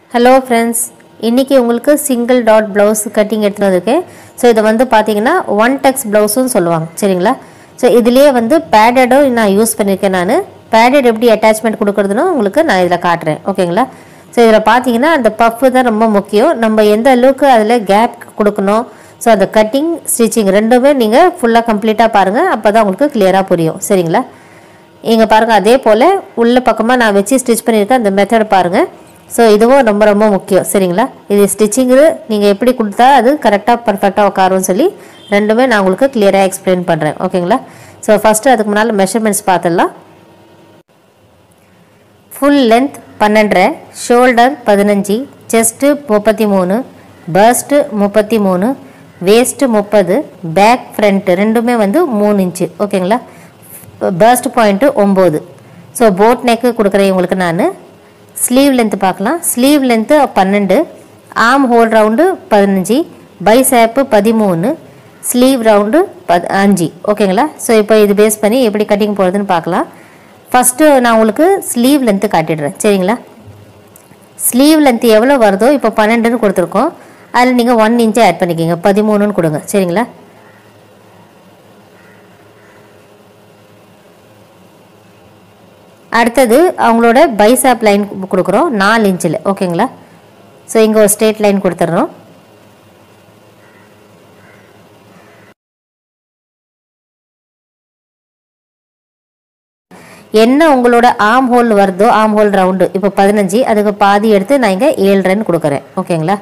hello friends இன்றைக்கி உங்களுக்கு single dot blouse cutting எடுத்துகிட்டு வந்திருக்கேன் ஸோ இதை வந்து பார்த்தீங்கன்னா ஒன் டெக்ஸ் ப்ளவுஸும் சொல்லுவாங்க சரிங்களா ஸோ இதுலேயே வந்து பேடடும் நான் யூஸ் பண்ணியிருக்கேன் நான் பேடட் எப்படி அட்டாச்மெண்ட் கொடுக்குறதுன்னு உங்களுக்கு நான் இதில் காட்டுறேன் ஓகேங்களா ஸோ இதில் பார்த்தீங்கன்னா அந்த பஃப்பு தான் ரொம்ப முக்கியம் நம்ம எந்த அளவுக்கு அதில் கேப் கொடுக்கணும் ஸோ அந்த கட்டிங் ஸ்டிச்சிங் ரெண்டுமே நீங்கள் ஃபுல்லாக கம்ப்ளீட்டாக பாருங்கள் அப்போ தான் உங்களுக்கு கிளியராக புரியும் சரிங்களா இங்கே பாருங்கள் அதே போல் உள்ள பக்கமாக நான் வச்சு ஸ்டிச் பண்ணியிருக்கேன் அந்த மெத்தட் பாருங்கள் ஸோ இதுவும் ரொம்ப ரொம்ப முக்கியம் சரிங்களா இது ஸ்டிச்சிங்கு நீங்கள் எப்படி கொடுத்தா அது கரெக்டாக பர்ஃபெக்டாக உட்காரும்னு சொல்லி ரெண்டுமே நான் உங்களுக்கு கிளியராக எக்ஸ்பிளைன் பண்ணுறேன் ஓகேங்களா ஸோ ஃபஸ்ட்டு அதுக்கு முன்னால் மெஷர்மெண்ட்ஸ் பார்த்துடலாம் ஃபுல் லென்த் பன்னெண்டரை ஷோல்டர் பதினஞ்சு செஸ்ட்டு முப்பத்தி மூணு பர்ஸ்ட்டு முப்பத்தி மூணு வேஸ்ட்டு முப்பது பேக் ஃப்ரண்ட்டு ரெண்டுமே வந்து மூணு இன்ச்சு ஓகேங்களா பர்ஸ்ட் பாயிண்ட்டு ஒம்பது ஸோ போட் நெக்கு கொடுக்குறேன் உங்களுக்கு நான் ஸ்லீவ் லென்த்து பார்க்கலாம் ஸ்லீவ் லென்த்து பன்னெண்டு ஆம் ஹோல் ரவுண்டு பதினஞ்சு பைசேப்பு பதிமூணு ஸ்லீவ் ரவுண்டு பத் அஞ்சு ஓகேங்களா ஸோ இப்போ இது பேஸ் பண்ணி எப்படி கட்டிங் போகிறதுன்னு பார்க்கலாம் ஃபஸ்ட்டு நான் உங்களுக்கு ஸ்லீவ் லென்த்து காட்டிடுறேன் சரிங்களா ஸ்லீவ் லென்த் எவ்வளோ வருதோ இப்போ பன்னெண்டுன்னு கொடுத்துருக்கோம் அதில் நீங்கள் ஒன் இன்ச்சு ஆட் பண்ணிக்கிங்க பதிமூணுன்னு கொடுங்க சரிங்களா அடுத்தது அவங்களோட பைசாப் லைன் கொடுக்குறோம் நாலு இன்ச்சில் ஓகேங்களா ஸோ இங்கே ஒரு ஸ்ட்ரெயிட் லைன் கொடுத்துட்றோம் என்ன உங்களோட ஆம் ஹோல் வருதோ ஆம் ஹோல் ரவுண்டு இப்போ பதினஞ்சு அதுக்கு பாதி எடுத்து நான் இங்கே ஏழ்ரைன்னு கொடுக்குறேன் ஓகேங்களா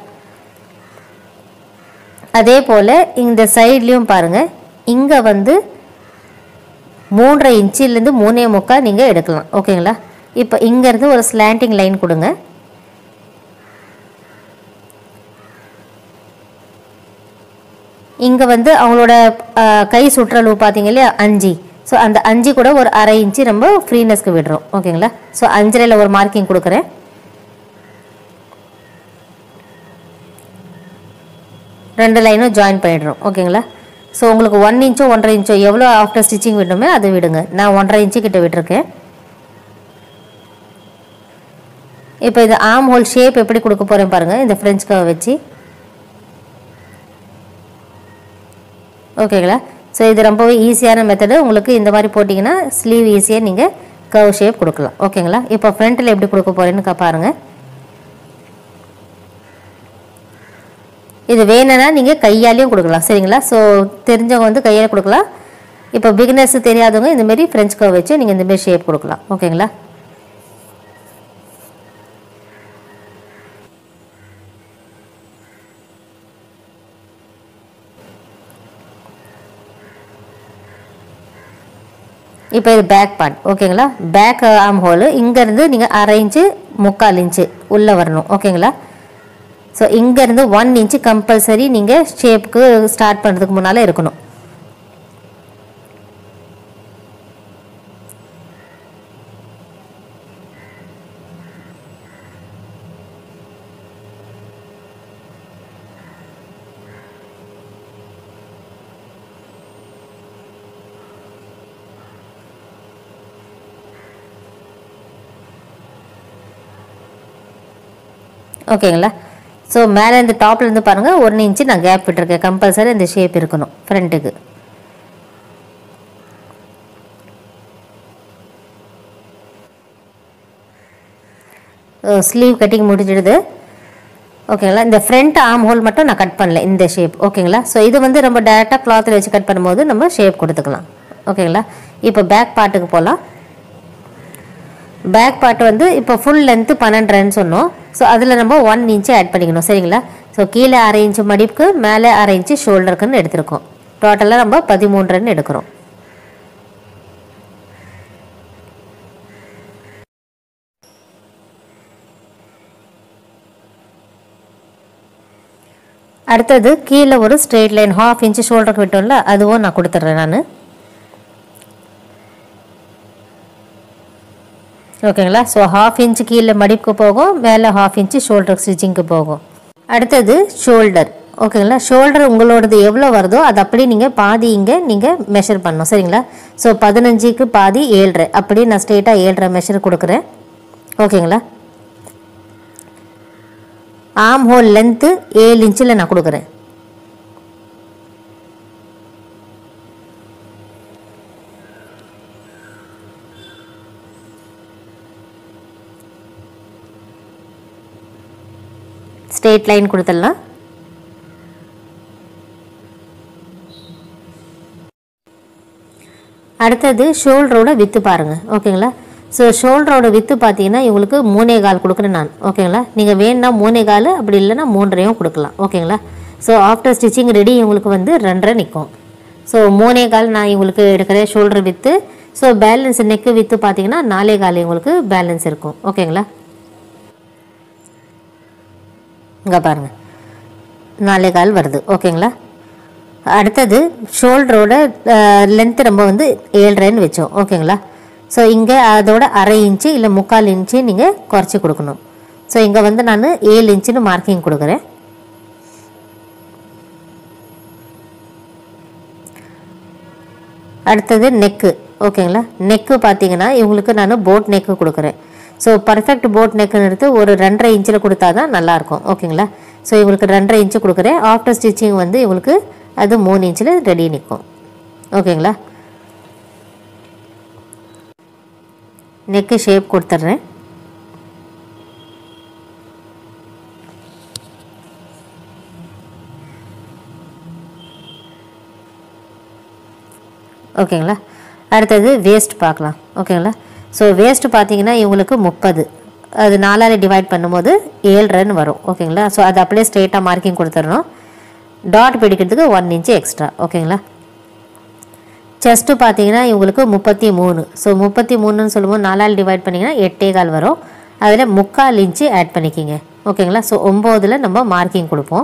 அதே போல் இந்த சைட்லேயும் பாருங்கள் இங்கே வந்து மூன்றரை இன்ச்சிலேருந்து மூணே முக்கால் நீங்கள் எடுக்கலாம் ஓகேங்களா இப்போ இங்கேருந்து ஒரு ஸ்லாண்டிங் லைன் கொடுங்க இங்கே வந்து அவங்களோட அஹ், கை சுற்றளவு பார்த்தீங்க இல்லையா அஞ்சு ஸோ அந்த அஞ்சு கூட ஒரு அரை இன்ச்சு நம்ம ஃப்ரீனஸ்க்கு விடுறோம் ஓகேங்களா ஸோ அஞ்சரையில் ஒரு மார்க்கிங் கொடுக்குறேன் ரெண்டு லைனும் ஜாயின் பண்ணிடுறோம் ஓகேங்களா ஸோ உங்களுக்கு ஒன் இன்ச்சோ ஒன்றரை இன்ச்சோ எவ்வளோ ஆஃப்டர் ஸ்டிச்சிங் விடணுமே அதை விடுங்க நான் ஒன்றரை இன்ச்சு கிட்ட விட்டுருக்கேன் இப்போ இது ஆம் ஹோல் ஷேப் எப்படி கொடுக்க போகிறேன் பாருங்கள் இந்த ஃப்ரெஞ்ச் கவ் வச்சு ஓகேங்களா ஸோ இது ரொம்பவே ஈஸியான மெத்தடு உங்களுக்கு இந்த மாதிரி போட்டிங்கன்னா ஸ்லீவ் ஈஸியாக நீங்கள் கவ் ஷேப் கொடுக்கலாம் ஓகேங்களா இப்போ ஃப்ரண்ட்டில் எப்படி கொடுக்க போகிறேன்னு க- பாருங்கள் இது வேணும்னா நீங்கள் கையாலேயும் கொடுக்கலாம் சரிங்களா ஸோ தெரிஞ்சவங்க வந்து கையால் கொடுக்கலாம் இப்போ பிகினர்ஸ் தெரியாதவங்க இந்தமாரி ஃப்ரெஞ்ச் கவ் வச்சு நீங்கள் இந்தமாரி ஷேப் கொடுக்கலாம் ஓகேங்களா இப்போ இது பேக் பார்ட் ஓகேங்களா பேக் ஆம் ஹோலு இங்கேருந்து நீங்கள் அரை இன்ச்சு முக்கால் இன்ச்சு உள்ளே வரணும் ஓகேங்களா ஸோ இங்கேருந்து ஒன் இன்ச்சு கம்பல்சரி நீங்கள் ஷேப்புக்கு ஸ்டார்ட் பண்ணுறதுக்கு முன்னால் இருக்கணும் ஓகேங்களா ஸோ மேலே இந்த டாப்லேருந்து பாருங்கள் ஒன்று இன்ச்சு நான் கேப் விட்டுருக்கேன் கம்பல்சரி இந்த ஷேப் இருக்கணும் ஃப்ரண்ட்டுக்கு ஸ்லீவ் கட்டிங் முடிஞ்சிடுது ஓகேங்களா இந்த ஃப்ரண்ட் ஆர்ம் ஹோல் மட்டும் நான் கட் பண்ணல இந்த ஷேப் ஓகேங்களா ஸோ இது வந்து நம்ம டேரெக்டாக கிளாத்தில் வச்சு கட் பண்ணும்போது நம்ம ஷேப் கொடுத்துக்கலாம் ஓகேங்களா இப்போ பேக் பார்ட்டுக்கு போகலாம் பேக் பார்ட் வந்து இப்போ ஃபுல் லென்த்து பன்னெண்டுன்னு சொன்னோம் ஸோ அதில் நம்ம ஒன் இன்ச்சு ஆட் பண்ணிக்கணும் சரிங்களா ஸோ கீழே அரை இன்ச்சு மடிப்புக்கு மேலே அரை இன்ச்சு ஷோல்டருக்குன்னு எடுத்திருக்கோம் டோட்டலாக நம்ம பதிமூன்றுன்னு எடுக்கிறோம் அடுத்தது கீழே ஒரு ஸ்ட்ரெயிட் லைன் ஹாஃப் இன்ச்சு ஷோல்டருக்கு விட்டோம்ல அதுவும் நான் கொடுத்துட்றேன் நான் ஓகேங்களா ஸோ ஹாஃப் இன்ச்சு கீழே மடிப்புக்கு போகும் மேலே ஹாஃப் இன்ச்சு ஷோல்டர் ஸ்டிச்சிங்க்கு போகும் அடுத்தது ஷோல்டர் ஓகேங்களா ஷோல்டர் உங்களோடது எவ்வளோ வருதோ அது அப்படியே நீங்கள் பாதி இங்கே நீங்கள் மெஷர் பண்ணணும் சரிங்களா ஸோ பதினஞ்சுக்கு பாதி ஏழ்ரை அப்படியே நான் ஸ்ட்ரெயிட்டாக ஏழ்ரை மெஷர் கொடுக்குறேன் ஓகேங்களா ஆம் ஹோல் லென்த்து ஏழு இன்ச்சில் நான் கொடுக்குறேன் ஸ்ட்ரெயிட் லைன் கொடுத்துடலாம் அடுத்தது ஷோல்டரோட வித்து பாருங்கள் ஓகேங்களா ஸோ ஷோல்டரோட வித்து பார்த்தீங்கன்னா இவங்களுக்கு மூணே கால் கொடுக்குறேன் நான் ஓகேங்களா நீங்கள் வேணும்னா மூணே கால் அப்படி இல்லைன்னா மூன்றையும் கொடுக்கலாம் ஓகேங்களா ஸோ ஆஃப்டர் ஸ்டிச்சிங் ரெடி இவங்களுக்கு வந்து ரெண்டரை நிற்கும் ஸோ மூணே கால் நான் இவங்களுக்கு எடுக்கிற shoulder with so balance neck with பார்த்தீங்கன்னா நாலே கால் இவங்களுக்கு பேலன்ஸ் இருக்கும் ஓகேங்களா இங்கே பாருங்கள் நாலே கால் வருது ஓகேங்களா அடுத்தது ஷோல்டரோட லென்த்து நம்ம வந்து ஏழ்ரைன்னு வச்சோம் ஓகேங்களா ஸோ இங்கே அதோட அரை இன்ச்சு இல்லை முக்கால் இன்ச்சு நீங்கள் குறைச்சி கொடுக்கணும் ஸோ இங்கே வந்து நான் ஏழு இன்ச்சுன்னு மார்க்கிங் கொடுக்குறேன் அடுத்தது நெக்கு ஓகேங்களா நெக்கு பார்த்தீங்கன்னா இவங்களுக்கு நான் போட் நெக்கு கொடுக்குறேன் ஸோ பர்ஃபெக்ட் போட் நெக்குன்னு எடுத்து ஒரு ரெண்டரை இன்ச்சில் கொடுத்தா தான் நல்லாயிருக்கும் ஓகேங்களா ஸோ இவங்களுக்கு ரெண்டரை இன்ச்சு கொடுக்குறேன் ஆஃப்டர் ஸ்டிச்சிங் வந்து இவங்களுக்கு அது மூணு இன்ச்சில் ரெடி நிற்கும் ஓகேங்களா நெக்கு ஷேப் கொடுத்துட்றேன் ஓகேங்களா அடுத்தது வேஸ்ட் பார்க்கலாம் ஓகேங்களா ஸோ வேஸ்ட் பார்த்தீங்கன்னா இவங்களுக்கு முப்பது அது நாலால் டிவைட் பண்ணும்போது ஏழ்ரைன்னு வரும் ஓகேங்களா ஸோ அது அப்படியே ஸ்ட்ரெயிட்டாக மார்க்கிங் கொடுத்துடணும் டாட் பிடிக்கிறதுக்கு ஒன் இன்ச்சு எக்ஸ்ட்ரா ஓகேங்களா செஸ்ட்டு பார்த்தீங்கன்னா இவங்களுக்கு முப்பத்தி மூணு ஸோ முப்பத்தி மூணுன்னு சொல்லும்போது நாலால் டிவைட் பண்ணிங்கன்னா எட்டே கால் வரும் அதில் முக்கால் இன்ச்சு ஆட் பண்ணிக்கிங்க ஓகேங்களா ஸோ ஒம்போதில் நம்ம மார்க்கிங் கொடுப்போம்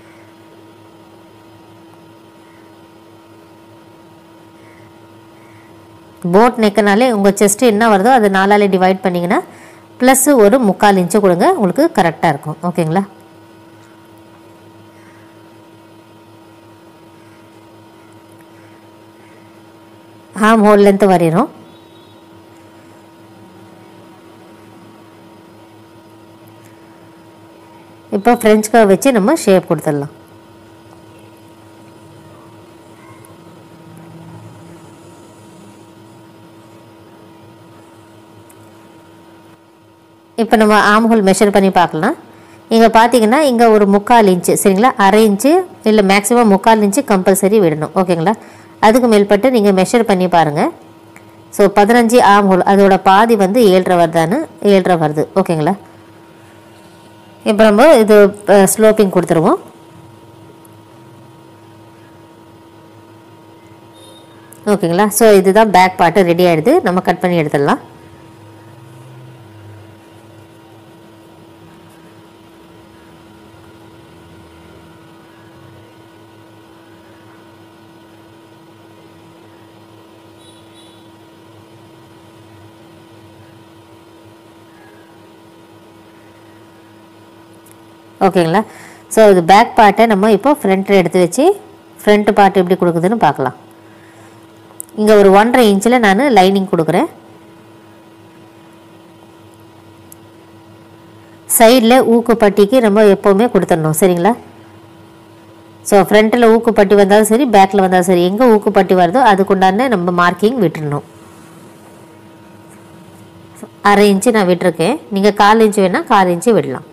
போட் நெக்குனாலே உங்கள் செஸ்ட்டு என்ன வருதோ அது நாலால் டிவைட் பண்ணிங்கன்னா ப்ளஸ் ஒரு முக்கால் இன்ச்சு கொடுங்க உங்களுக்கு கரெக்டாக இருக்கும் ஓகேங்களா ஆம் ஹோல் லென்த்து வரைகிறோம் இப்போ ஃப்ரெஞ்ச் கர்வ் வச்சு நம்ம ஷேப் கொடுத்துடலாம் இப்போ நம்ம ஆம்ஹோல் மெஷர் பண்ணி பார்க்கலாம் இங்கே பார்த்தீங்கன்னா இங்கே ஒரு முக்கால் இன்ச்சு சரிங்களா அரை இன்ச்சு இல்லை மேக்ஸிமம் முக்கால் இன்ச்சு கம்பல்சரி விடணும் ஓகேங்களா அதுக்கு மேல்பட்டு நீங்கள் மெஷர் பண்ணி பாருங்கள் ஸோ பதினஞ்சு ஆம் ஹோல் அதோட பாதி வந்து ஏழரை வருதான்னு ஏழரை வருது ஓகேங்களா இப்போ நம்ம இது ஸ்லோப்பிங் கொடுத்துருவோம் ஓகேங்களா ஸோ இதுதான் பேக் பார்ட்டு ரெடி ஆகிடுது நம்ம கட் பண்ணி எடுத்துடலாம் ஓகேங்களா ஸோ இது பேக் பார்ட்டை நம்ம இப்போ ஃப்ரண்ட்டில் எடுத்து வச்சு ஃப்ரண்ட் பார்ட் எப்படி கொடுக்குதுன்னு பார்க்கலாம் இங்கே ஒரு ஒன்றரை இன்ச்சில் நான் லைனிங் கொடுக்குறேன் சைடில் ஊக்குப்பட்டிக்கு நம்ம எப்போவுமே கொடுத்துடணும் சரிங்களா ஸோ ஃப்ரண்ட்டில் ஊக்குப்பட்டி வந்தாலும் சரி பேக்கில் வந்தாலும் சரி எங்கே ஊக்குப்பட்டி வருதோ அதுக்குண்டான நம்ம மார்க்கிங் விட்டுடணும் அரை இன்ச்சு நான் விட்டுருக்கேன் நீங்கள் கால் இன்ச்சு வேணால் கால் இன்ச்சு விடலாம்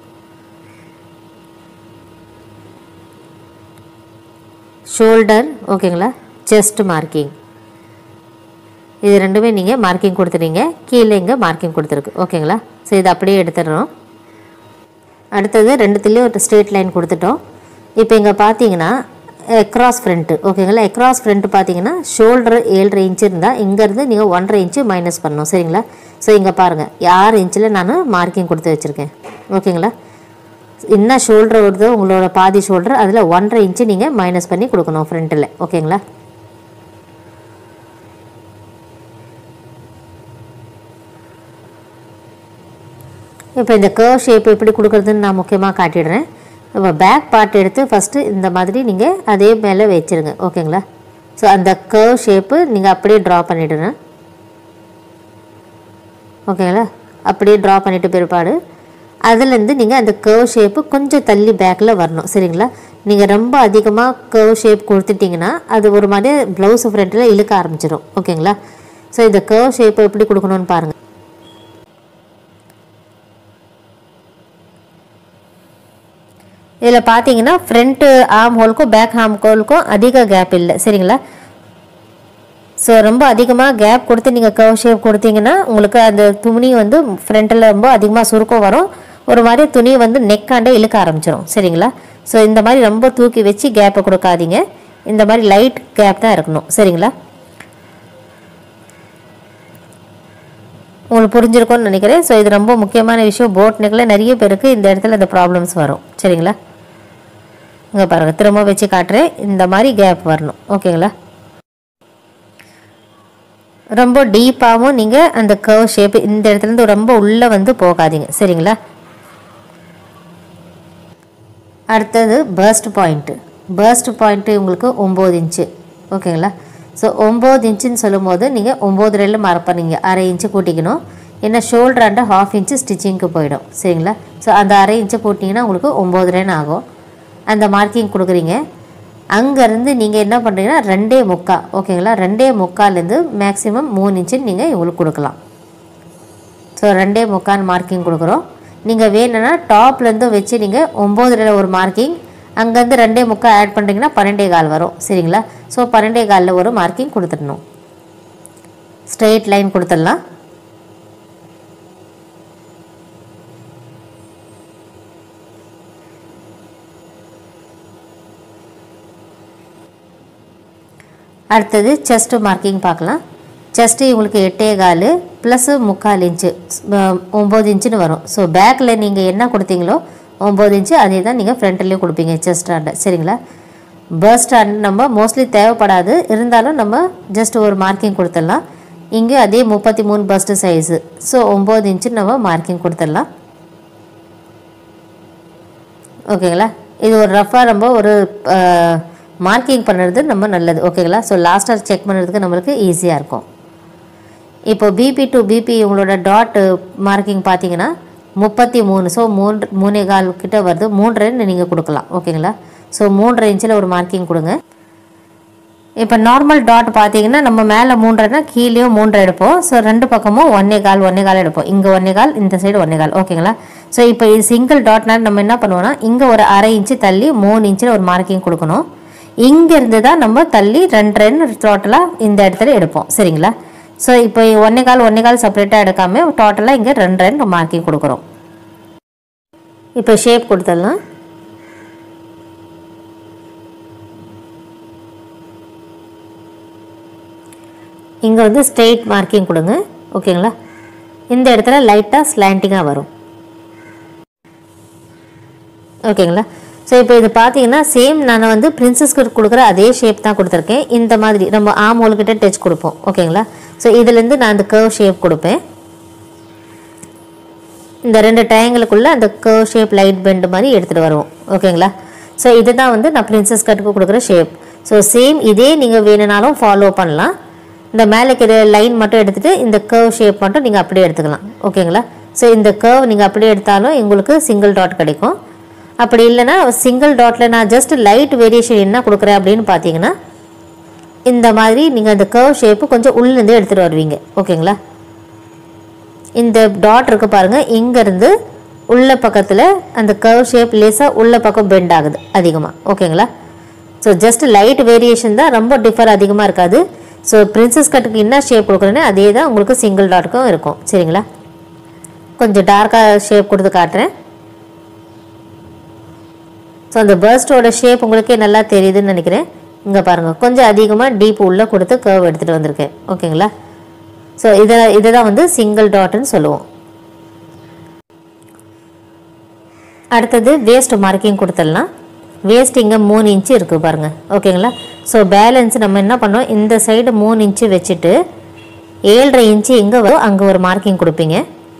ஷோல்டர் ஓகேங்களா செஸ்ட் மார்க்கிங் இது ரெண்டுமே நீங்கள் மார்க்கிங் கொடுத்துறீங்க கீழே இங்கே மார்க்கிங் கொடுத்துருக்கு ஓகேங்களா ஸோ இது அப்படியே எடுத்துடுறோம் அடுத்தது ரெண்டுத்துலேயும் ஒரு ஸ்ட்ரெயிட் லைன் கொடுத்துட்டோம் இப்போ இங்கே பார்த்தீங்கன்னா எக்ராஸ் ஃப்ரண்ட்டு ஓகேங்களா எக்ராஸ் ஃப்ரண்ட்டு பார்த்தீங்கன்னா ஷோல்டர் ஏழரை இன்ச்சு இருந்தால் இங்கேருந்து நீங்கள் ஒன்றரை இன்ச்சு மைனஸ் பண்ணணும் சரிங்களா ஸோ இங்கே பாருங்கள் ஆறு இன்ச்சில் நான் மார்க்கிங் கொடுத்து வச்சுருக்கேன் ஓகேங்களா என்ன ஷோல்டர் வருதோ உங்களோட பாதி ஷோல்டர் அதில் ஒன்றரை இன்ச்சு நீங்கள் மைனஸ் பண்ணி கொடுக்கணும் ஃப்ரண்ட்டில் ஓகேங்களா இப்போ இந்த கர்வ் ஷேப் எப்படி கொடுக்குறதுன்னு நான் முக்கியமாக காட்டிடுறேன் இப்போ பேக் பார்ட் எடுத்து ஃபஸ்ட்டு இந்த மாதிரி நீங்கள் அதே மேலே வச்சுருங்க ஓகேங்களா ஸோ அந்த கர்வ் ஷேப்பு நீங்கள் அப்படியே ட்ரா பண்ணிவிடுங்க ஓகேங்களா அப்படியே ட்ரா பண்ணிவிட்டு பிற்பாடு அதுலேருந்து நீங்கள் அந்த கர்வ் ஷேப்பு கொஞ்சம் தள்ளி பேக்கில் வரணும் சரிங்களா நீங்கள் ரொம்ப அதிகமாக கர்வ் ஷேப் கொடுத்துட்டிங்கன்னா அது ஒரு மாதிரி ப்ளவுஸ் ஃப்ரண்ட்டில் இழுக்க ஆரம்பிச்சிடும் ஓகேங்களா ஸோ இந்த கர்வ் ஷேப்பு எப்படி கொடுக்கணும்னு பாருங்கள் இதில் பார்த்தீங்கன்னா ஃப்ரண்ட்டு ஆர்ம் ஹோலுக்கும் பேக் ஆர்ம் ஹோலுக்கும் அதிக கேப் இல்லை சரிங்களா ஸோ ரொம்ப அதிகமாக கேப் கொடுத்து நீங்கள் கர்வ் ஷேப் கொடுத்தீங்கன்னா உங்களுக்கு அந்த துணி வந்து ஃப்ரண்ட்டில் ரொம்ப அதிகமாக சுருக்கம் வரும் ஒரு மாதிரி துணி வந்து நெக்காண்டே இழுக்க ஆரம்பிச்சிடும் சரிங்களா ஸோ இந்த மாதிரி ரொம்ப தூக்கி வச்சு கேப்பை கொடுக்காதீங்க இந்த மாதிரி லைட் கேப் தான் இருக்கணும் சரிங்களா உங்களுக்கு புரிஞ்சிருக்கும்னு நினைக்கிறேன் ஸோ இது ரொம்ப முக்கியமான விஷயம் போட் நெக்கில் நிறைய பேருக்கு இந்த இடத்துல இந்த ப்ராப்ளம்ஸ் வரும் சரிங்களா இங்கே பாருங்கள் திரும்ப வச்சு காட்டுறேன் இந்த மாதிரி கேப் வரணும் ஓகேங்களா ரொம்ப டீப்பாகவும் நீங்கள் அந்த கர்வ் ஷேப் இந்த இடத்துலேருந்து ரொம்ப உள்ளே வந்து போகாதீங்க சரிங்களா அடுத்தது பர்ஸ்ட் பாயிண்ட்டு பர்ஸ்ட் பாயிண்ட்டு உங்களுக்கு ஒம்பது இன்ச்சு ஓகேங்களா ஸோ ஒம்பது இன்ச்சுன்னு சொல்லும்போது நீங்கள் ஒம்பது ரெண்டு மார்க் பண்ணீங்க அரை இன்ச்சு கூட்டிக்கணும் ஏன்னா ஷோல்டர் அண்ட் ஹாஃப் இன்ச்சு ஸ்டிச்சிங்க்கு போயிடும் சரிங்களா ஸோ அந்த அரை இன்ச்சு போட்டிங்கன்னா உங்களுக்கு ஒம்பது ரெண்டு ஆகும் அந்த மார்க்கிங் கொடுக்குறீங்க அங்கேருந்து நீங்கள் என்ன பண்ணுறீங்கன்னா ரெண்டே முக்கா ஓகேங்களா ரெண்டே முக்கால்லேருந்து மேக்ஸிமம் மூணு இன்ச்சுன்னு நீங்கள் இவங்களுக்கு கொடுக்கலாம் ஸோ ரெண்டே முக்கால் மார்க்கிங் கொடுக்குறோம் நீங்கள் வேணும்னா டாப்லேருந்து வச்சு நீங்கள் ஒம்போதுல ஒரு மார்க்கிங் அங்கேருந்து ரெண்டே முக்கால் ஆட் பண்ணுறீங்கன்னா பன்னெண்டே கால் வரும் சரிங்களா ஸோ பன்னெண்டே காலில் ஒரு மார்க்கிங் கொடுத்துடணும் ஸ்ட்ரெயிட் லைன் கொடுத்துடலாம் அடுத்தது செஸ்ட்டு மார்க்கிங் பார்க்கலாம் செஸ்ட்டு உங்களுக்கு எட்டே கால் ப்ளஸ்ஸு முக்கால் இன்ச்சு ஒம்பது இன்ச்சுன்னு வரும் ஸோ பேக்கில் நீங்கள் என்ன கொடுத்தீங்களோ ஒம்பது இன்ச்சு அதே தான் நீங்கள் ஃப்ரண்ட்லேயும் கொடுப்பீங்க செஸ்ட் ஆண்டை சரிங்களா பர்ஸ்ட் ஆண்ட் நம்ம மோஸ்ட்லி தேவைப்படாது இருந்தாலும் நம்ம ஜஸ்ட் ஒரு மார்க்கிங் கொடுத்துடலாம் இங்கே அதே முப்பத்தி மூணு பஸ்ட்டு சைஸு ஸோ ஒம்பது இன்ச்சு நம்ம மார்க்கிங் கொடுத்துடலாம் ஓகேங்களா இது ஒரு ரஃபாக ரொம்ப ஒரு மார்க்கிங் பண்ணுறது நம்ம நல்லது ஓகேங்களா ஸோ லாஸ்ட்டாக செக் பண்ணுறதுக்கு நம்மளுக்கு ஈஸியாக இருக்கும் இப்போ பிபி டு பிபி உங்களோட டாட் மார்க்கிங் பார்த்தீங்கன்னா முப்பத்தி மூணு ஸோ மூன்று மூணே கால் கிட்ட வருது மூன்றரை நீங்கள் கொடுக்கலாம் ஓகேங்களா ஸோ மூன்றரை இன்ச்சில் ஒரு மார்க்கிங் கொடுங்க இப்போ நார்மல் டாட் பார்த்தீங்கன்னா நம்ம மேலே மூன்றரைனா கீழேயும் மூன்றரை எடுப்போம் ஸோ ரெண்டு பக்கமும் ஒன்னே கால் ஒன்னே கால் எடுப்போம் இங்கே ஒன்னே கால் இந்த சைடு ஒன்னே கால் ஓகேங்களா ஸோ இப்போ இது சிங்கிள் டாட்னால நம்ம என்ன பண்ணுவோம்னா இங்கே ஒரு அரை இன்ச்சு தள்ளி மூணு இன்ச்சில் ஒரு மார்க்கிங் கொடுக்கணும் இங்கேருந்து தான் நம்ம தள்ளி ரெண்டு ரெண்டு டோட்டலாக இந்த இடத்துல எடுப்போம் சரிங்களா ஸோ இப்போ ஒன்னே கால் ஒன்னே கால் செப்பரேட்டாக எடுக்காமல் டோட்டலாக இங்கே ரெண்டு ரெண்டு மார்க்கிங் கொடுக்குறோம் இப்போ ஷேப் கொடுத்துடலாம் இங்கே வந்து ஸ்ட்ரெயிட் மார்க்கிங் கொடுங்க ஓகேங்களா இந்த இடத்துல லைட்டாக ஸ்லாண்டிங்காக வரும் ஓகேங்களா ஸோ இப்போ இது பார்த்தீங்கன்னா சேம் நான் வந்து பிரின்சஸ்க்கு கொடுக்குற அதே ஷேப் தான் கொடுத்துருக்கேன் இந்த மாதிரி நம்ம ஆம் ஹோல்கிட்ட டச் கொடுப்போம் ஓகேங்களா ஸோ இதுலேருந்து நான் அந்த கர்வ் ஷேப் கொடுப்பேன் இந்த ரெண்டு ட்ரையாங்கிளுக்குள்ளே அந்த கர்வ் ஷேப் லைட் பெண்ட் மாதிரி எடுத்துகிட்டு வருவோம் ஓகேங்களா ஸோ இதுதான் வந்து நான் பிரின்சஸ் கட்டுக்கு கொடுக்குற ஷேப் ஸோ சேம் இதே நீங்கள் வேணும்னாலும் ஃபாலோ பண்ணலாம் இந்த மேலே இருக்கிற லைன் மட்டும் எடுத்துகிட்டு இந்த கர்வ் ஷேப் மட்டும் நீங்கள் அப்படியே எடுத்துக்கலாம் ஓகேங்களா ஸோ இந்த கர்வ் நீங்கள் அப்படியே எடுத்தாலும் உங்களுக்கு சிங்கிள் டாட் கிடைக்கும் அப்படி இல்லைன்னா சிங்கிள் டாட்டில் நான் ஜஸ்ட் லைட் வேரியேஷன் என்ன கொடுக்குறேன் அப்படின்னு பார்த்தீங்கன்னா இந்த மாதிரி நீங்கள் அந்த கர்வ் ஷேப்பு கொஞ்சம் உள்ளேருந்து எடுத்துகிட்டு வருவீங்க ஓகேங்களா இந்த டாட் இருக்கு பாருங்கள் இங்கேருந்து உள்ள பக்கத்தில் அந்த கர்வ் ஷேப் லேசாக உள்ள பக்கம் பெண்ட் ஆகுது அதிகமாக ஓகேங்களா ஸோ ஜஸ்ட் லைட் வேரியேஷன் தான் ரொம்ப டிஃபர் அதிகமாக இருக்காது ஸோ பிரின்சஸ் கட்டுக்கு என்ன ஷேப் கொடுக்குறேன்னு அதே தான் உங்களுக்கு சிங்கிள் டாட்டுக்கும் இருக்கும் சரிங்களா கொஞ்சம் டார்க்காக ஷேப் கொடுத்து காட்டுறேன் ஸோ அந்த பர்ஸ்டோட ஷேப் உங்களுக்கே நல்லா தெரியுதுன்னு நினைக்கிறேன் இங்கே பாருங்கள் கொஞ்சம் அதிகமாக டீப் உள்ளே கொடுத்து கர்வ் எடுத்துகிட்டு வந்திருக்கேன் ஓகேங்களா ஸோ இதை இதை தான் வந்து சிங்கிள் டாட்னு சொல்லுவோம் அடுத்தது வேஸ்ட் மார்க்கிங் கொடுத்துடலாம் வேஸ்ட் இங்கே மூணு இன்ச்சு இருக்குது பாருங்கள் ஓகேங்களா ஸோ பேலன்ஸ் நம்ம என்ன பண்ணோம் இந்த சைடு மூணு இன்ச்சு வச்சுட்டு ஏழரை இன்ச்சு எங்கே வரும் அங்கே ஒரு மார்க்கிங் கொடுப்பீங்க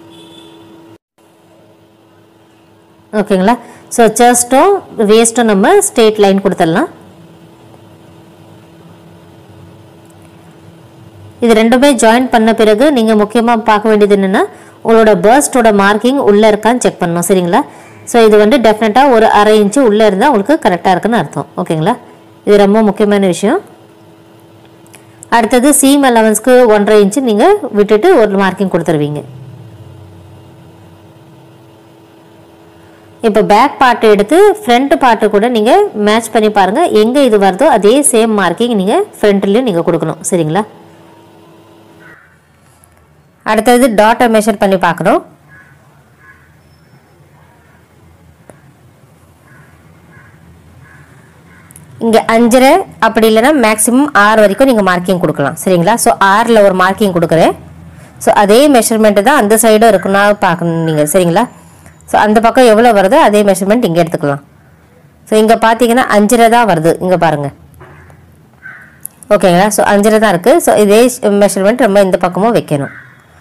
ஓகேங்களா ஸோ செஸ்ட்டும் வேஸ்ட்டும் நம்ம ஸ்ட்ரெயிட் லைன் கொடுத்துடலாம் இது ரெண்டுமே ஜாயின் பண்ண பிறகு நீங்கள் முக்கியமாக பார்க்க வேண்டியது என்னென்னா உங்களோட பர்ஸ்டோட மார்க்கிங் உள்ளே இருக்கான்னு செக் பண்ணணும் சரிங்களா ஸோ இது வந்து டெஃபினட்டாக ஒரு அரை இன்ச்சு உள்ளே இருந்தால் உங்களுக்கு கரெக்டாக இருக்குன்னு அர்த்தம் ஓகேங்களா இது ரொம்ப முக்கியமான விஷயம் அடுத்தது சீம் அலவன்ஸ்க்கு ஒன்றரை இன்ச்சு நீங்கள் விட்டுட்டு ஒரு மார்க்கிங் கொடுத்துருவீங்க இப்போ பேக் பார்ட் எடுத்து ஃப்ரண்ட் பார்ட்டு கூட நீங்கள் மேட்ச் பண்ணி பாருங்கள் எங்கே இது வருதோ அதே சேம் மார்க்கிங் நீங்கள் ஃப்ரண்ட்லேயும் நீங்கள் கொடுக்கணும் சரிங்களா அடுத்தது டாட்டை மெஷர் பண்ணி பார்க்கணும் இங்கே அஞ்சரை அப்படி இல்லைன்னா மேக்ஸிமம் ஆறு வரைக்கும் நீங்கள் மார்க்கிங் கொடுக்கலாம் சரிங்களா ஸோ ஆறில் ஒரு மார்க்கிங் கொடுக்குறேன் ஸோ அதே மெஷர்மெண்ட்டு தான் அந்த சைடும் இருக்குன்னா பார்க்கணும் நீங்கள் சரிங்களா ஸோ அந்த பக்கம் எவ்வளோ வருதோ அதே மெஷர்மெண்ட் இங்கே எடுத்துக்கலாம் ஸோ இங்கே பார்த்தீங்கன்னா அஞ்சரை தான் வருது இங்கே பாருங்கள் ஓகேங்களா ஸோ அஞ்சரை தான் இருக்குது ஸோ இதே மெஷர்மெண்ட் நம்ம இந்த பக்கமும் வைக்கணும்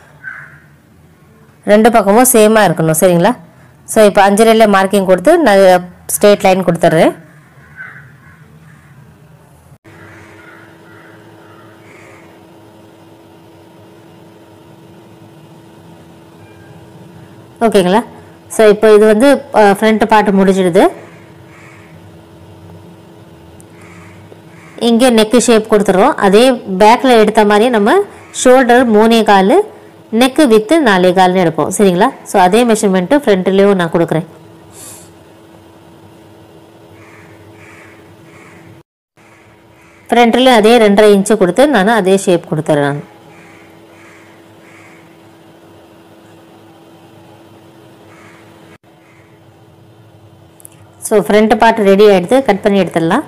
ரெண்டு பக்கமும் சேமாக இருக்கணும் சரிங்களா ஸோ இப்போ அஞ்சரையில் மார்க்கிங் கொடுத்து நான் ஸ்ட்ரெயிட் லைன் கொடுத்துட்றேன் ஓகேங்களா ஸோ இப்போ இது வந்து ஃப்ரண்ட் பார்ட் முடிஞ்சிடுது இங்கே நெக்கு ஷேப் கொடுத்துட்றோம் அதே பேக்கில் எடுத்த மாதிரியே நம்ம ஷோல்டர் மூணே கால் நெக்கு வித்து நாலே கால்னு எடுப்போம் சரிங்களா ஸோ அதே மெஷர்மெண்ட்டு ஃப்ரண்ட்லேயும் நான் கொடுக்குறேன் ஃப்ரண்ட்லேயும் அதே ரெண்டரை இன்ச்சு கொடுத்து நான் அதே ஷேப் கொடுத்துறேன் நான் ஸோ ஃப்ரண்ட் பார்ட் ரெடி ஆகிடுது கட் பண்ணி எடுத்துடலாம்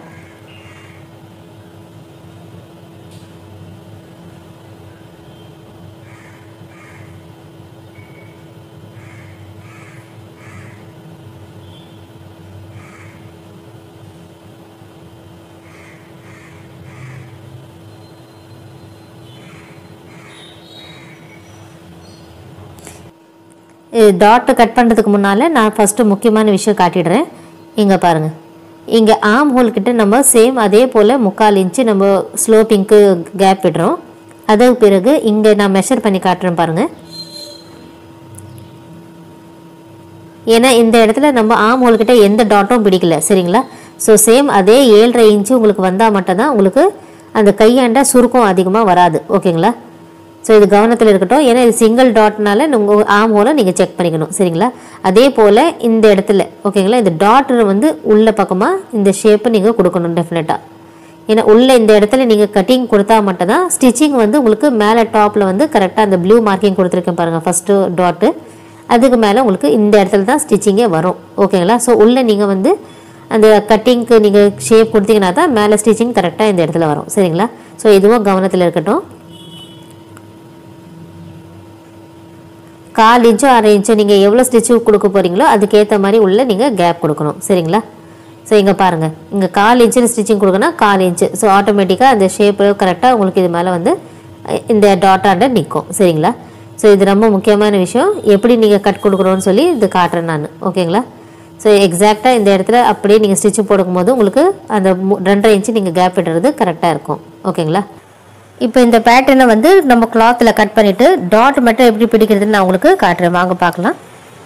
டாட்டு கட் பண்ணுறதுக்கு முன்னால் நான் ஃபஸ்ட்டு முக்கியமான விஷயம் காட்டிடுறேன் இங்கே பாருங்கள் இங்கே ஆம் ஹோல் கிட்ட நம்ம சேம் அதே போல் முக்கால் இன்ச்சு நம்ம ஸ்லோப்பிங்க்கு கேப் விடுறோம் அதுக்கு பிறகு இங்கே நான் மெஷர் பண்ணி காட்டுறேன் பாருங்கள் ஏன்னா இந்த இடத்துல நம்ம ஆம் ஹோல் கிட்ட எந்த டாட்டும் பிடிக்கல சரிங்களா ஸோ சேம் அதே ஏழரை இன்ச்சு உங்களுக்கு வந்தால் மட்டும்தான் உங்களுக்கு அந்த கையாண்டா சுருக்கம் அதிகமாக வராது ஓகேங்களா ஸோ இது கவனத்தில் இருக்கட்டும் ஏன்னா இது சிங்கிள் டாட்னால உங்கள் ஆம் ஹோலை நீங்கள் செக் பண்ணிக்கணும் சரிங்களா அதே போல் இந்த இடத்துல ஓகேங்களா இந்த டாட் வந்து உள்ள பக்கமாக இந்த ஷேப்பை நீங்கள் கொடுக்கணும் டெஃபினட்டாக ஏன்னா உள்ள இந்த இடத்துல நீங்கள் கட்டிங் கொடுத்தா மட்டும்தான் ஸ்டிச்சிங் வந்து உங்களுக்கு மேலே டாப்பில் வந்து கரெக்டாக அந்த ப்ளூ மார்க்கிங் கொடுத்துருக்கேன் பாருங்கள் ஃபஸ்ட்டு டாட்டு அதுக்கு மேலே உங்களுக்கு இந்த இடத்துல தான் ஸ்டிச்சிங்கே வரும் ஓகேங்களா ஸோ உள்ளே நீங்கள் வந்து அந்த கட்டிங்க்கு நீங்கள் ஷேப் கொடுத்தீங்கன்னா தான் மேலே ஸ்டிச்சிங் கரெக்டாக இந்த இடத்துல வரும் சரிங்களா ஸோ இதுவும் கவனத்தில் இருக்கட்டும் கால் இன்ச்சோ அரை இன்ச்சோ நீங்கள் எவ்வளோ ஸ்டிச்சு கொடுக்க போகிறீங்களோ அதுக்கேற்ற மாதிரி உள்ள நீங்கள் கேப் கொடுக்கணும் சரிங்களா ஸோ இங்கே பாருங்கள் இங்கே கால் இன்ச்சில் ஸ்டிச்சிங் கொடுக்கணும் கால் இன்ச்சு ஸோ ஆட்டோமேட்டிக்காக அந்த ஷேப்பு கரெக்டாக உங்களுக்கு இது மேலே வந்து அஹ், இந்த டாட்டாண்ட நிற்கும் சரிங்களா ஸோ இது ரொம்ப முக்கியமான விஷயம் எப்படி நீங்கள் கட் கொடுக்குறோன்னு சொல்லி இது காட்டுறேன் நான் ஓகேங்களா ஸோ எக்ஸாக்டாக இந்த இடத்துல அப்படியே நீங்கள் ஸ்டிச்சு போடும்போது உங்களுக்கு அந்த மு- ரெண்டரை இன்ச்சு நீங்கள் கேப் விடுறது கரெக்டாக இருக்கும் ஓகேங்களா இப்போ இந்த பேட்டர்னை வந்து நம்ம கிளாத்தில் கட் பண்ணிவிட்டு டாட் மட்டும் எப்படி பிடிக்கிறதுன்னு நான் உங்களுக்கு காட்டுறேன் வாங்க பார்க்கலாம்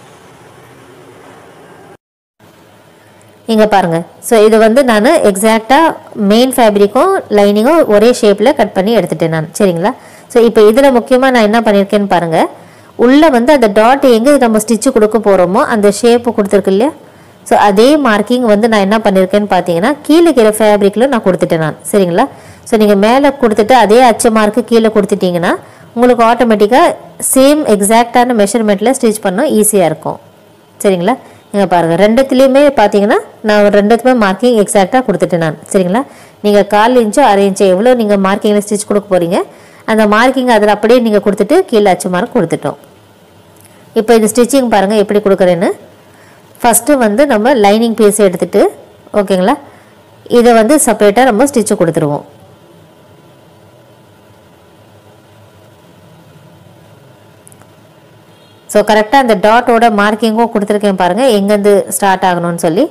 இங்கே பாருங்கள் ஸோ இது வந்து நான் எக்ஸாக்டாக மெயின் ஃபேப்ரிக்கும் லைனிங்கும் ஒரே ஷேப்பில் கட் பண்ணி எடுத்துட்டேன் நான் சரிங்களா ஸோ இப்போ இதில் முக்கியமாக நான் என்ன பண்ணியிருக்கேன்னு பாருங்கள் உள்ளே வந்து அந்த டாட் எங்கே நம்ம ஸ்டிச்சு கொடுக்க போகிறோமோ அந்த ஷேப்பு கொடுத்துருக்கு இல்லையா ஸோ அதே மார்க்கிங் வந்து நான் என்ன பண்ணியிருக்கேன்னு பார்த்தீங்கன்னா கீழே கீழே ஃபேப்ரிக்கில் நான் கொடுத்துட்டேன் நான் சரிங்களா ஸோ நீங்கள் மேலே கொடுத்துட்டு அதே அச்சு மார்க்கு கீழே கொடுத்துட்டீங்கன்னா உங்களுக்கு ஆட்டோமேட்டிக்காக சேம் எக்ஸாக்டான மெஷர்மெண்ட்டில் ஸ்டிச் பண்ண ஈஸியாக இருக்கும் சரிங்களா இங்கே பாருங்கள் ரெண்டுத்துலேயுமே பார்த்தீங்கன்னா நான் ரெண்டுத்துமே மார்க்கிங் எக்ஸாக்டாக கொடுத்துட்டேன் நான் சரிங்களா நீங்கள் கால் இன்ச்சோ அரை இன்ச்சோ எவ்வளோ நீங்கள் மார்க்கிங்கில் ஸ்டிச் கொடுக்க போகிறீங்க அந்த மார்க்கிங் அதில் அப்படியே நீங்கள் கொடுத்துட்டு கீழே அச்சு மார்க் கொடுத்துட்டோம் இப்போ இது ஸ்டிச்சிங் பாருங்கள் எப்படி கொடுக்குறேன்னு ஃபஸ்ட்டு வந்து நம்ம லைனிங் பீஸ் எடுத்துட்டு ஓகேங்களா இதை வந்து செப்பரேட்டாக நம்ம ஸ்டிச்சு கொடுத்துருவோம் ஸோ கரெக்டாக அந்த டாட்டோட மார்க்கிங்கும் கொடுத்துருக்கேன் பாருங்கள் எங்கேருந்து ஸ்டார்ட் ஆகணும்னு சொல்லி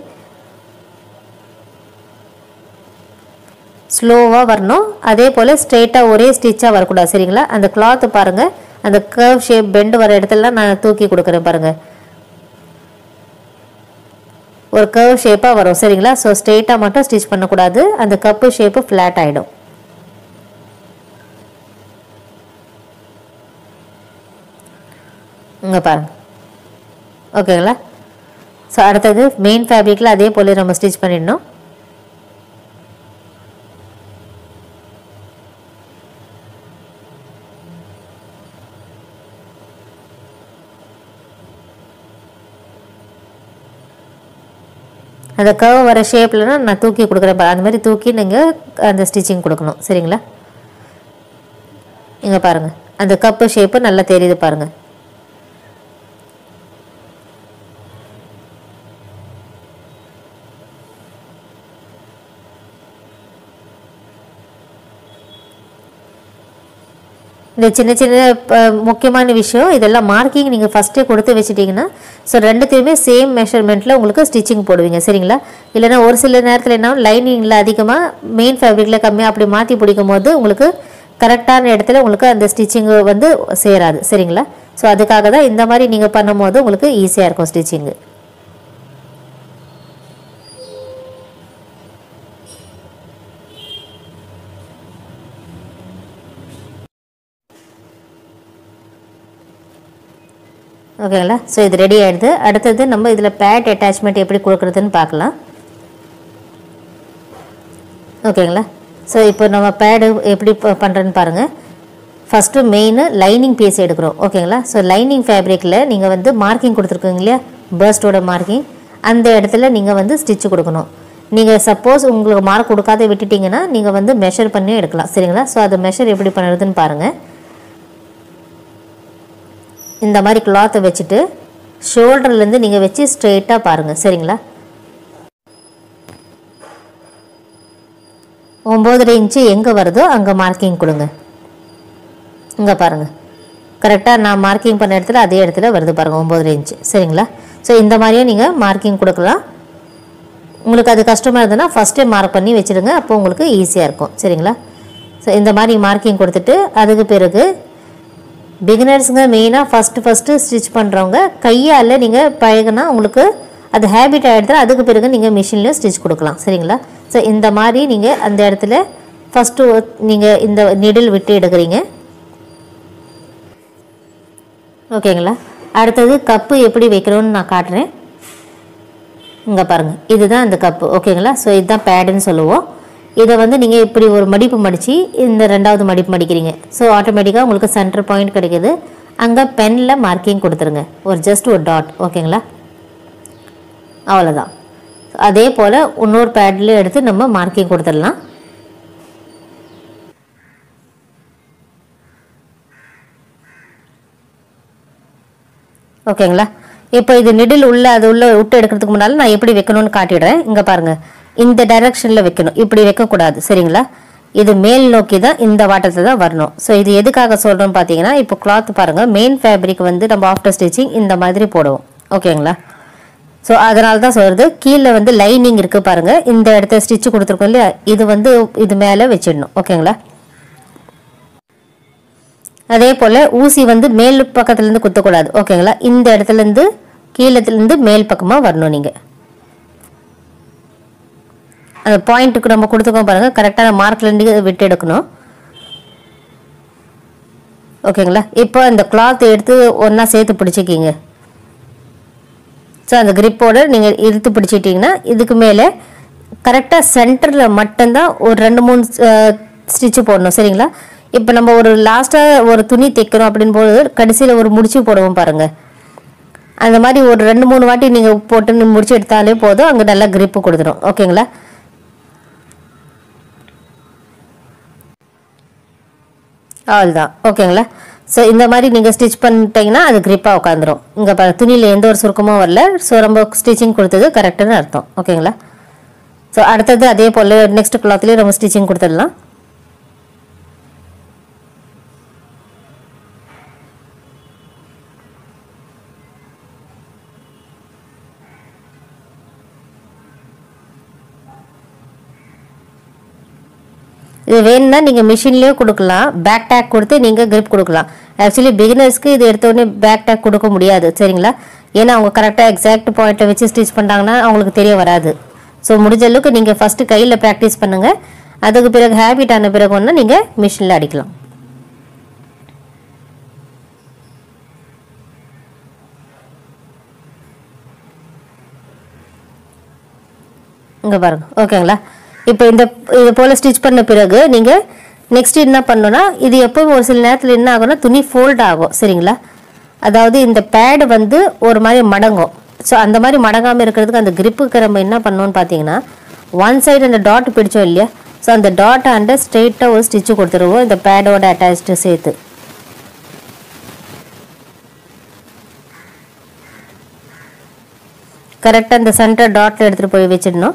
ஸ்லோவாக வரணும் அதே போல் ஸ்ட்ரெயிட்டாக ஒரே ஸ்டிச்சாக வரக்கூடாது சரிங்களா அந்த கிளாத்து பாருங்கள் அந்த கர்வ் ஷேப் பெண்டு வர இடத்துல நான் தூக்கி கொடுக்குறேன் பாருங்கள் ஒரு கர்வ் ஷேப்பாக வரும் சரிங்களா ஸோ ஸ்ட்ரெயிட்டாக மட்டும் ஸ்டிச் பண்ணக்கூடாது அந்த கப்பு ஷேப்பு ஃப்ளாட் ஆகிடும் இங்கே பாருங்க ஓகேங்களா ஸோ அடுத்தது மெயின் ஃபேப்ரிக்கில் அதே போல் நம்ம ஸ்டிச் பண்ணிடணும் அந்த கர்வ் வர ஷேப்லனா நான் தூக்கி கொடுக்குறேன் பாரு அந்த மாதிரி தூக்கி நீங்கள் அந்த ஸ்டிச்சிங் கொடுக்கணும் சரிங்களா இங்கே பாருங்கள் அந்த கப்பு ஷேப்பு நல்லா தெரியுது பாருங்கள் இந்த சின்ன சின்ன ப- முக்கியமான விஷயம் இதெல்லாம் மார்க்கிங் நீங்கள் ஃபஸ்ட்டே கொடுத்து வச்சிட்டிங்கன்னா ஸோ ரெண்டுத்தையுமே சேம் மெஷர்மெண்ட்டில் உங்களுக்கு ஸ்டிச்சிங் போடுவீங்க சரிங்களா இல்லைன்னா ஒரு சில நேரத்தில் என்ன லைனிங்கில் அதிகமாக மெயின் ஃபேப்ரிக்கில் கம்மியாக அப்படி மாற்றி பிடிக்கும் போது உங்களுக்கு கரெக்டான இடத்துல உங்களுக்கு அந்த ஸ்டிச்சிங்கு வந்து சேராது சரிங்களா ஸோ அதுக்காக தான் இந்த மாதிரி நீங்கள் பண்ணும்போது உங்களுக்கு ஈஸியாக இருக்கும் ஸ்டிச்சிங்கு ஓகேங்களா ஸோ இது ரெடி ஆகிடுது அடுத்தது நம்ம இதில் பேட் அட்டாச்மெண்ட் எப்படி கொடுக்குறதுன்னு பார்க்கலாம் ஓகேங்களா ஸோ இப்போ நம்ம பேடு எப்படி ப- பண்ணுறேன்னு பாருங்கள் ஃபஸ்ட்டு மெயின் லைனிங் பீஸ் எடுக்கிறோம் ஓகேங்களா ஸோ லைனிங் ஃபேப்ரிக்கில் நீங்கள் வந்து மார்க்கிங் கொடுத்துருக்கீங்க இல்லையா பர்ஸ்டோட மார்க்கிங் அந்த இடத்துல நீங்கள் வந்து ஸ்டிச் கொடுக்கணும் நீங்கள் சப்போஸ் உங்களுக்கு மார்க் கொடுக்காத விட்டுட்டிங்கன்னா நீங்கள் வந்து மெஷர் பண்ணி எடுக்கலாம் சரிங்களா ஸோ அது மெஷர் எப்படி பண்ணுறதுன்னு பாருங்கள் இந்த மாதிரி கிளாத்தை வச்சுட்டு ஷோல்டர்லேருந்து நீங்கள் வச்சு ஸ்ட்ரெயிட்டாக பாருங்கள் சரிங்களா ஒம்போதரை இன்ச்சு எங்கே வருதோ அங்கே மார்க்கிங் கொடுங்க இங்கே பாருங்கள் கரெக்டாக நான் மார்க்கிங் பண்ண இடத்துல அதே இடத்துல வருது பாருங்கள் ஒம்போதரை இன்ச்சு சரிங்களா ஸோ இந்த மாதிரியே நீங்கள் மார்க்கிங் கொடுக்கலாம் உங்களுக்கு அது கஷ்டமாக இருந்ததுன்னா ஃபஸ்ட்டே மார்க் பண்ணி வச்சுடுங்க அப்போ உங்களுக்கு ஈஸியாக இருக்கும் சரிங்களா ஸோ இந்த மாதிரி மார்க்கிங் கொடுத்துட்டு அதுக்கு பிறகு பிகினர்ஸுங்க மெயினாக ஃபஸ்ட்டு ஃபஸ்ட்டு ஸ்டிச் பண்ணுறவங்க கையால் நீங்கள் பழகுனா உங்களுக்கு அது ஹேபிட் ஆகிடுதுல அதுக்கு பிறகு நீங்கள் மிஷின்லேயும் ஸ்டிச் கொடுக்கலாம் சரிங்களா ஸோ இந்த மாதிரி நீங்கள் அந்த இடத்துல ஃபஸ்ட்டு நீங்கள் இந்த நிடில் விட்டு எடுக்கிறீங்க ஓகேங்களா அடுத்தது கப்பு எப்படி வைக்கணும்னு நான் காட்டுறேன் இங்கே பாருங்கள் இதுதான் அந்த கப்பு ஓகேங்களா ஸோ இதுதான் பேடுன்னு சொல்லுவோம் இதை வந்து நீங்கள் இப்படி ஒரு மடிப்பு மடித்து இந்த ரெண்டாவது மடிப்பு மடிக்கிறீங்க ஸோ ஆட்டோமேட்டிக்காக உங்களுக்கு சென்டர் பாயிண்ட் கிடைக்குது அங்கே பெனில் மார்க்கிங் கொடுத்துருங்க ஒரு ஜஸ்ட் ஒரு டாட் ஓகேங்களா அவ்வளோதான் அதே போல் இன்னொரு பேட்லேயும் எடுத்து நம்ம மார்க்கிங் கொடுத்துடலாம் ஓகேங்களா இப்போ இது நிடில் உள்ள அது உள்ள விட்டு எடுக்கிறதுக்கு முன்னால் நான் எப்படி வைக்கணும்னு காட்டிடுறேன் இங்கே பாருங்க இந்த டைரக்ஷனில் வைக்கணும் இப்படி வைக்கக்கூடாது சரிங்களா இது மேல் நோக்கி தான் இந்த வாட்டத்தை தான் வரணும் ஸோ இது எதுக்காக சொல்கிறோம்னு பார்த்தீங்கன்னா இப்போ கிளாத் பாருங்கள் மெயின் ஃபேப்ரிக் வந்து நம்ம ஆஃப்டர் ஸ்டிச்சிங் இந்த மாதிரி போடுவோம் ஓகேங்களா ஸோ அதனால தான் சொல்கிறது கீழே வந்து லைனிங் இருக்குது பாருங்கள் இந்த இடத்த ஸ்டிச் கொடுத்துருக்கோம் இல்லையா இது வந்து இது மேலே வச்சிடணும் ஓகேங்களா அதே போல் ஊசி வந்து மேல் பக்கத்துலேருந்து குத்தக்கூடாது ஓகேங்களா இந்த இடத்துலேருந்து கீழத்துலேருந்து மேல் பக்கமாக வரணும் நீங்கள் அந்த பாயிண்ட்டுக்கு நம்ம கொடுத்துக்கோம் பாருங்கள் கரெக்டான மார்க்லேருந்து விட்டு எடுக்கணும் ஓகேங்களா இப்போ அந்த கிளாத் எடுத்து ஒன்றா சேர்த்து பிடிச்சிக்கிங்க ஸோ அந்த கிரிப்போடு நீங்கள் இழுத்து பிடிச்சிட்டிங்கன்னா இதுக்கு மேலே கரெக்டாக சென்டரில் மட்டும்தான் ஒரு ரெண்டு மூணு ஸ்டிச்சு போடணும் சரிங்களா இப்போ நம்ம ஒரு லாஸ்ட்டாக ஒரு துணி தைக்கிறோம் அப்படின் போது கடைசியில் ஒரு முடிச்சு போடுவோம் பாருங்கள் அந்த மாதிரி ஒரு ரெண்டு மூணு வாட்டி நீங்கள் போட்டு முடிச்சு எடுத்தாலே போதும் அங்கே நல்லா கிரிப்பு கொடுத்துரும் ஓகேங்களா அவ்வளோதான் ஓகேங்களா ஸோ இந்த மாதிரி நீங்கள் ஸ்டிச் பண்ணிட்டீங்கன்னா அது கிரிப்பாக உட்காந்துரும் இங்கே பா துணியில் எந்த ஒரு சுருக்கமும் வரல ஸோ நம்ம ஸ்டிச்சிங் கொடுத்தது கரெக்டுன்னு அர்த்தம் ஓகேங்களா ஸோ அடுத்தது அதே போல் நெக்ஸ்ட் கிளாத்லேயே நம்ம ஸ்டிச்சிங் கொடுத்துடலாம் இது வேணும்னா நீங்கள் மிஷின்லேயே கொடுக்கலாம் பேக் டேக் கொடுத்து நீங்கள் grip கொடுக்கலாம் ஆக்சுவலி பிகினர்ஸ்க்கு இது எடுத்த உடனே பேக் டேக் கொடுக்க முடியாது சரிங்களா ஏன்னா அவங்க கரெக்டாக எக்ஸாக்ட் பாயிண்ட்டை வச்சு ஸ்டிச் பண்ணுறாங்கன்னா அவங்களுக்கு தெரிய வராது ஸோ முடிஞ்ச அளவுக்கு நீங்கள் ஃபஸ்ட்டு கையில் ப்ராக்டிஸ் பண்ணுங்கள் அதுக்கு பிறகு ஹேபிட் ஆன பிறகு ஒன்று நீங்கள் மிஷினில் அடிக்கலாம் இங்கே பாருங்க ஓகேங்களா இப்போ இந்த இது போல் ஸ்டிச் பண்ண பிறகு நீங்கள் நெக்ஸ்ட் என்ன பண்ணணும்னா இது எப்பவும் ஒரு சில நேரத்தில் என்ன ஆகும்னா துணி ஃபோல்ட் ஆகும் சரிங்களா அதாவது இந்த பேடு வந்து ஒரு மாதிரி மடங்கும் ஸோ அந்த மாதிரி மடங்காமல் இருக்கிறதுக்கு அந்த கிரிப்புக்கு நம்ம என்ன பண்ணணும்னு பார்த்தீங்கன்னா ஒன் சைடு அந்த டாட் பிடிச்சோம் இல்லையா ஸோ அந்த டாட் அண்ட ஸ்ட்ரெயிட்டாக ஒரு ஸ்டிச்சு கொடுத்துருவோம் இந்த பேடோட அட்டாச்டு சேர்த்து கரெக்டாக இந்த சென்டர் டாட்டில் எடுத்துகிட்டு போய் வச்சிடணும்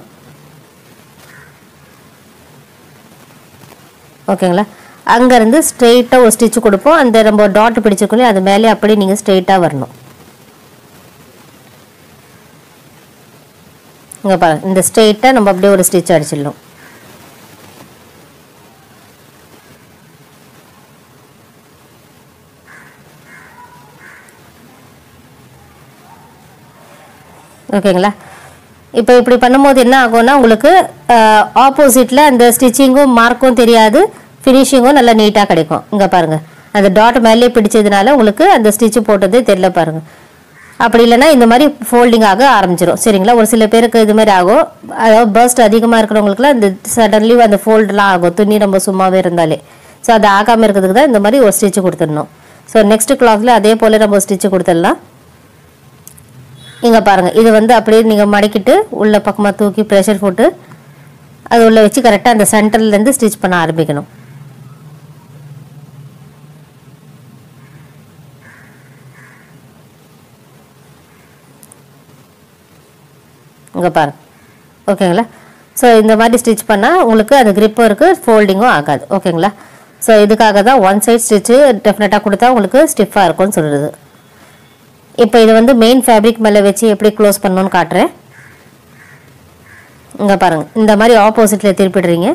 ஓகேங்களா அங்கேருந்து ஸ்ட்ரெயிட்டாக ஒரு ஸ்டிச் கொடுப்போம் அந்த நம்ம டாட் பிடிச்சிருக்கோம் அது மேலே அப்படியே நீங்கள் ஸ்ட்ரெயிட்டாக வரணும் இங்கே பாருங்க இந்த ஸ்ட்ரெயிட்டாக நம்ம அப்படியே ஒரு ஸ்டிச் அடிச்சிடலாம் ஓகேங்களா இப்போ இப்படி பண்ணும்போது என்ன ஆகும்னா உங்களுக்கு ஆப்போசிட்டில் அந்த ஸ்டிச்சிங்கும் மார்க்கும் தெரியாது ஃபினிஷிங்கும் நல்லா நீட்டாக கிடைக்கும் இங்கே பாருங்கள் அந்த டாட் மேலே பிடிச்சதுனால உங்களுக்கு அந்த ஸ்டிச்சு போட்டதே தெரியல பாருங்கள் அப்படி இல்லைன்னா இந்த மாதிரி ஃபோல்டிங் ஆக ஆரம்பிச்சிடும் சரிங்களா ஒரு சில பேருக்கு இது மாதிரி ஆகும் அதாவது பர்ஸ்ட் அதிகமாக இருக்கிறவங்களுக்குலாம் இந்த சடன்லி அந்த ஃபோல்டெலாம் ஆகும் துணி நம்ம சும்மாவே இருந்தாலே ஸோ அது ஆகாமல் இருக்கிறதுக்கு தான் இந்த மாதிரி ஒரு ஸ்டிச்சு கொடுத்துடணும் ஸோ நெக்ஸ்ட் கிளாஸில் அதே போல் நம்ம ஸ்டிச்சு கொடுத்துடலாம் இங்கே பாருங்கள் இது வந்து அப்படியே நீங்கள் மடக்கிட்டு உள்ள பக்கமாக தூக்கி ப்ரெஷர் போட்டு அது உள்ளே வச்சு கரெக்டாக அந்த சென்டர்லேருந்து ஸ்டிச் பண்ண ஆரம்பிக்கணும் இங்கே பாருங்க ஓகேங்களா ஸோ இந்த மாதிரி ஸ்டிச் பண்ணால் உங்களுக்கு அந்த grip-உம் இருக்குது ஃபோல்டிங்கும் ஆகாது ஓகேங்களா ஸோ இதுக்காக தான் ஒன் சைட் ஸ்டிச்சு டெஃபினட்டாக கொடுத்தா உங்களுக்கு ஸ்டிஃபாக இருக்கும்னு சொல்கிறது இப்போ இது வந்து மெயின் ஃபேப்ரிக் மேலே வச்சு எப்படி க்ளோஸ் பண்ணணும்னு காட்டுறேன் இங்கே பாருங்கள் இந்த மாதிரி ஆப்போசிட்டில் திருப்பிடுறீங்க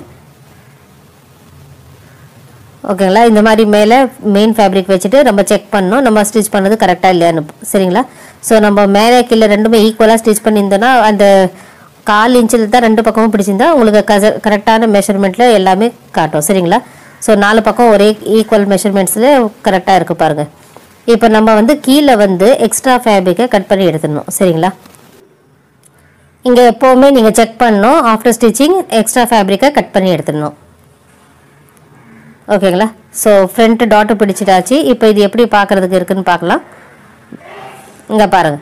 ஓகேங்களா இந்த மாதிரி மேலே மெயின் ஃபேப்ரிக் வச்சுட்டு நம்ம செக் பண்ணணும் நம்ம ஸ்டிச் பண்ணது கரெக்டாக இல்லையான்னு சரிங்களா ஸோ நம்ம மேலே கீழே ரெண்டுமே ஈக்குவலாக ஸ்டிச் பண்ணியிருந்தோன்னா அந்த கால் இன்ச்சில் தான் ரெண்டு பக்கமும் பிடிச்சிருந்தா உங்களுக்கு கச கரெக்டான மெஷர்மெண்ட்டில் எல்லாமே காட்டும் சரிங்களா ஸோ நாலு பக்கம் ஒரே ஈக்குவல் மெஷர்மெண்ட்ஸில் கரெக்டாக இருக்குது பாருங்கள் இப்போ நம்ம வந்து கீழே வந்து எக்ஸ்ட்ரா ஃபேப்ரிக்கை கட் பண்ணி எடுத்துடணும் சரிங்களா இங்கே எப்போவுமே நீங்கள் செக் பண்ணணும் ஆஃப்டர் ஸ்டிச்சிங் எக்ஸ்ட்ரா ஃபேப்ரிக்கை கட் பண்ணி எடுத்துடணும் ஓகேங்களா ஸோ ஃப்ரண்ட் டாட்டு பிடிச்சிட்டாச்சு இப்போ இது எப்படி பார்க்குறதுக்கு இருக்குன்னு பார்க்கலாம் இங்கே பாருங்கள்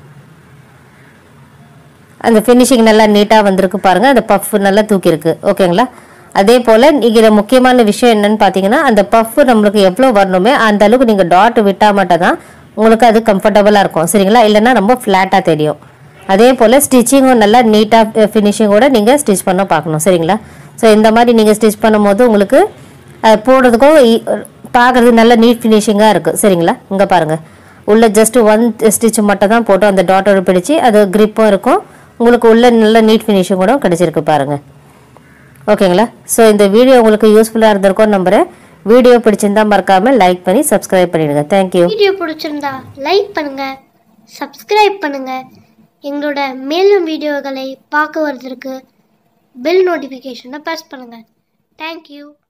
அந்த ஃபினிஷிங் நல்லா நீட்டாக வந்திருக்கு பாருங்கள் அந்த பஃப் நல்லா தூக்கியிருக்கு ஓகேங்களா அதே போல் இதில் முக்கியமான விஷயம் என்னன்னு பார்த்தீங்கன்னா அந்த பஃப் நம்மளுக்கு எவ்வளோ வரணுமே அந்த அளவுக்கு நீங்கள் டாட் விட்டால் மட்டும் தான் உங்களுக்கு அது கம்ஃபர்டபுளாக இருக்கும் சரிங்களா இல்லைன்னா ரொம்ப ஃப்ளாட்டாக தெரியும் அதே போல் ஸ்டிச்சிங்கும் நல்லா நீட்டாக ஃபினிஷிங்கோட நீங்கள் ஸ்டிச் பண்ண பார்க்கணும் சரிங்களா ஸோ இந்த மாதிரி நீங்கள் ஸ்டிச் பண்ணும்போது உங்களுக்கு அது போடுறதுக்கும் ஈ- பார்க்கறது நல்ல நீட் ஃபினிஷிங்காக இருக்குது சரிங்களா இங்கே பாருங்கள் உள்ள ஜஸ்ட் ஒன் ஸ்டிச் மட்டும் தான் போட்டு அந்த டாட்டோட பிடிச்சி அது grip-உம் இருக்கும் உங்களுக்கு உள்ள நல்ல நீட் ஃபினிஷிங் கூட கிடைச்சிருக்கு பாருங்கள் ஓகேங்களா ஸோ இந்த வீடியோ உங்களுக்கு யூஸ்ஃபுல்லாக இருந்திருக்கும்னு நம்புகிறேன் வீடியோ பிடிச்சிருந்தா மறக்காமல் லைக் பண்ணி சப்ஸ்கிரைப் பண்ணிடுங்க தேங்க்யூ வீடியோ பிடிச்சிருந்தா லைக் பண்ணுங்க சப்ஸ்கிரைப் பண்ணுங்க எங்களோட மேலும் வீடியோகளை பார்க்க வருவதற்கு பெல் நோட்டிஃபிகேஷனை ப்ரெஸ் பண்ணுங்க தேங்க்யூ